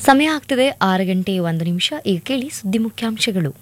ಸಮಯ ಆಗ್ತಿದೆ ಆರು ಗಂಟೆ ಒಂದು ನಿಮಿಷ ಈಗ ಕೇಳಿ ಸುದ್ದಿ ಮುಖ್ಯಾಂಶಗಳು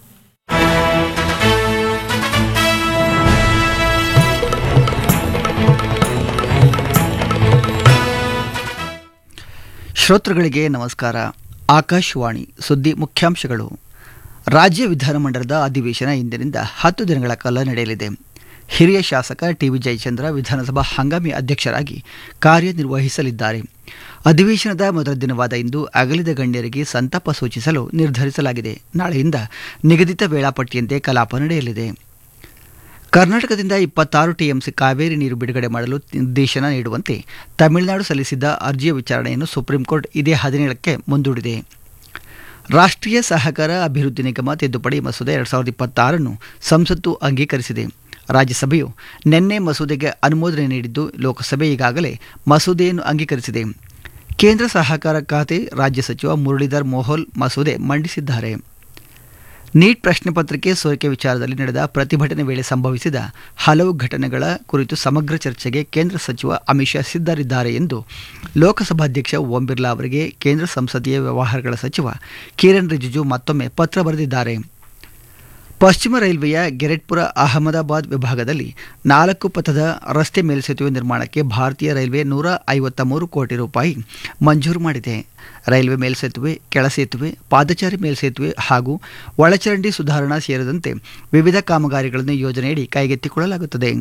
ಶ್ರೋತೃಗಳಿಗೆ ನಮಸ್ಕಾರ ಆಕಾಶವಾಣಿ ಸುದ್ದಿ ಮುಖ್ಯಾಂಶಗಳು ರಾಜ್ಯ ವಿಧಾನಮಂಡಲದ ಅಧಿವೇಶನ ಇಂದಿನಿಂದ ಹತ್ತು ದಿನಗಳ ಕಾಲ ನಡೆಯಲಿದೆ ಹಿರಿಯ ಶಾಸಕ ಟಿವಿ ಜಯಚಂದ್ರ ವಿಧಾನಸಭಾ ಹಂಗಾಮಿ ಅಧ್ಯಕ್ಷರಾಗಿ ಕಾರ್ಯನಿರ್ವಹಿಸಲಿದ್ದಾರೆ ಅಧಿವೇಶನದ ಮೊದಲ ದಿನವಾದ ಇಂದು ಅಗಲಿದ ಗಣ್ಯರಿಗೆ ಸಂತಾಪ ಸೂಚಿಸಲು ನಿರ್ಧರಿಸಲಾಗಿದೆ ನಾಳೆಯಿಂದ ನಿಗದಿತ ವೇಳಾಪಟ್ಟಿಯಂತೆ ಕಲಾಪ ನಡೆಯಲಿದೆ ಕರ್ನಾಟಕದಿಂದ ಇಪ್ಪತ್ತಾರು ಟಿಎಂಸಿ ಕಾವೇರಿ ನೀರು ಬಿಡುಗಡೆ ಮಾಡಲು ನಿರ್ದೇಶನ ನೀಡುವಂತೆ ತಮಿಳುನಾಡು ಸಲ್ಲಿಸಿದ್ದ ಅರ್ಜಿಯ ವಿಚಾರಣೆಯನ್ನು ಸುಪ್ರೀಂ ಕೋರ್ಟ್ ಇದೇ ಹದಿನೇಳಕ್ಕೆ ಮುಂದೂಡಿದೆ ರಾಷ್ಟ್ರೀಯ ಸಹಕಾರ ಅಭಿವೃದ್ಧಿ ನಿಗಮ ತಿದ್ದುಪಡಿ ಮಸೂದೆ ಎರಡು ಸಾವಿರದ ಇಪ್ಪತ್ತಾರನ್ನು ಸಂಸತ್ತು ಅಂಗೀಕರಿಸಿದೆ ರಾಜ್ಯಸಭೆಯು ನಿನ್ನೆ ಮಸೂದೆಗೆ ಅನುಮೋದನೆ ನೀಡಿದ್ದು ಲೋಕಸಭೆ ಈಗಾಗಲೇ ಮಸೂದೆಯನ್ನು ಅಂಗೀಕರಿಸಿದೆ ಕೇಂದ್ರ ಸಹಕಾರ ಖಾತೆ ರಾಜ್ಯ ಸಚಿವ ಮುರಳೀಧರ್ ಮೋಹೋಲ್ ಮಸೂದೆ ಮಂಡಿಸಿದ್ದಾರೆ ನೀಟ್ ಪ್ರಶ್ನೆ ಪತ್ರಿಕೆ ಸೋರಿಕೆ ವಿಚಾರದಲ್ಲಿ ನಡೆದ ಪ್ರತಿಭಟನೆ ವೇಳೆ ಸಂಭವಿಸಿದ ಹಲವು ಘಟನೆಗಳ ಕುರಿತು ಸಮಗ್ರ ಚರ್ಚೆಗೆ ಕೇಂದ್ರ ಸಚಿವ ಅಮಿತ್ ಶಾ ಸಿದ್ಧರಿದ್ದಾರೆ ಎಂದು ಲೋಕಸಭಾಧ್ಯಕ್ಷ ಓಂ ಬಿರ್ಲಾ ಅವರಿಗೆ ಕೇಂದ್ರ ಸಂಸದೀಯ ವ್ಯವಹಾರಗಳ ಸಚಿವ ಕಿರಣ್ ರಿಜಿಜು ಮತ್ತೊಮ್ಮೆ ಪತ್ರ ಬರೆದಿದ್ದಾರೆ ಪಶ್ಚಿಮ ರೈಲ್ವೆಯ ಗೆರೆಟ್ಪುರ ಅಹಮದಾಬಾದ್ ವಿಭಾಗದಲ್ಲಿ ನಾಲ್ಕು ಪಥದ ರಸ್ತೆ ಮೇಲ್ಸೇತುವೆ ನಿರ್ಮಾಣಕ್ಕೆ ಭಾರತೀಯ ರೈಲ್ವೆ ನೂರ ಐವತ್ತ ಮೂರು ಕೋಟಿ ರೂಪಾಯಿ ಮಂಜೂರು ಮಾಡಿದೆ ರೈಲ್ವೆ ಮೇಲ್ಸೇತುವೆ ಕೆಳಸೇತುವೆ ಪಾದಚಾರಿ ಮೇಲ್ಸೇತುವೆ ಹಾಗೂ ಒಳಚರಂಡಿ ಸುಧಾರಣಾ ಸೇರಿದಂತೆ ವಿವಿಧ ಕಾಮಗಾರಿಗಳನ್ನು ಯೋಜನೆಯಡಿ ಕೈಗೆತ್ತಿಕೊಳ್ಳಲಾಗುತ್ತದೆ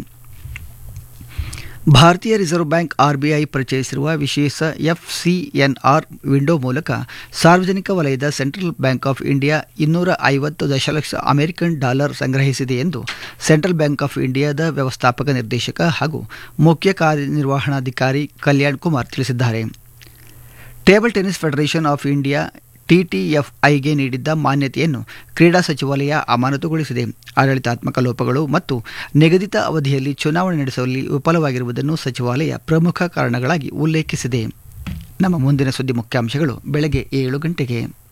ಭಾರತೀಯ ರಿಸರ್ವ್ ಬ್ಯಾಂಕ್ ಆರ್ಬಿಐ ಪರಿಚಯಿಸಿರುವ ವಿಶೇಷ ಎಫ್ಸಿಎನ್ಆರ್ ವಿಂಡೋ ಮೂಲಕ ಸಾರ್ವಜನಿಕ ವಲಯದ ಸೆಂಟ್ರಲ್ ಬ್ಯಾಂಕ್ ಆಫ್ ಇಂಡಿಯಾ ಇನ್ನೂರ ಐವತ್ತು ದಶಲಕ್ಷ ಅಮೆರಿಕನ್ ಡಾಲರ್ ಸಂಗ್ರಹಿಸಿದೆ ಎಂದು ಸೆಂಟ್ರಲ್ ಬ್ಯಾಂಕ್ ಆಫ್ ಇಂಡಿಯಾದ ವ್ಯವಸ್ಥಾಪಕ ನಿರ್ದೇಶಕ ಹಾಗೂ ಮುಖ್ಯ ಕಾರ್ಯನಿರ್ವಹಣಾಧಿಕಾರಿ ಕಲ್ಯಾಣ್ ಕುಮಾರ್ ತಿಳಿಸಿದ್ದಾರೆ table tennis federation of India ಟಿಟಿಎಫ್ಐಗೆ ನೀಡಿದ್ದ ಮಾನ್ಯತೆಯನ್ನು ಕ್ರೀಡಾ ಸಚಿವಾಲಯ ಅಮಾನತುಗೊಳಿಸಿದೆ ಆಡಳಿತಾತ್ಮಕ ಲೋಪಗಳು ಮತ್ತು ನಿಗದಿತ ಅವಧಿಯಲ್ಲಿ ಚುನಾವಣೆ ನಡೆಸುವಲ್ಲಿ ವಿಫಲವಾಗಿರುವುದನ್ನು ಸಚಿವಾಲಯ ಪ್ರಮುಖ ಕಾರಣಗಳಾಗಿ ಉಲ್ಲೇಖಿಸಿದೆ ನಮ್ಮ ಮುಂದಿನ ಸುದ್ದಿ ಮುಖ್ಯಾಂಶಗಳು ಬೆಳಗ್ಗೆ ಏಳು ಗಂಟೆಗೆ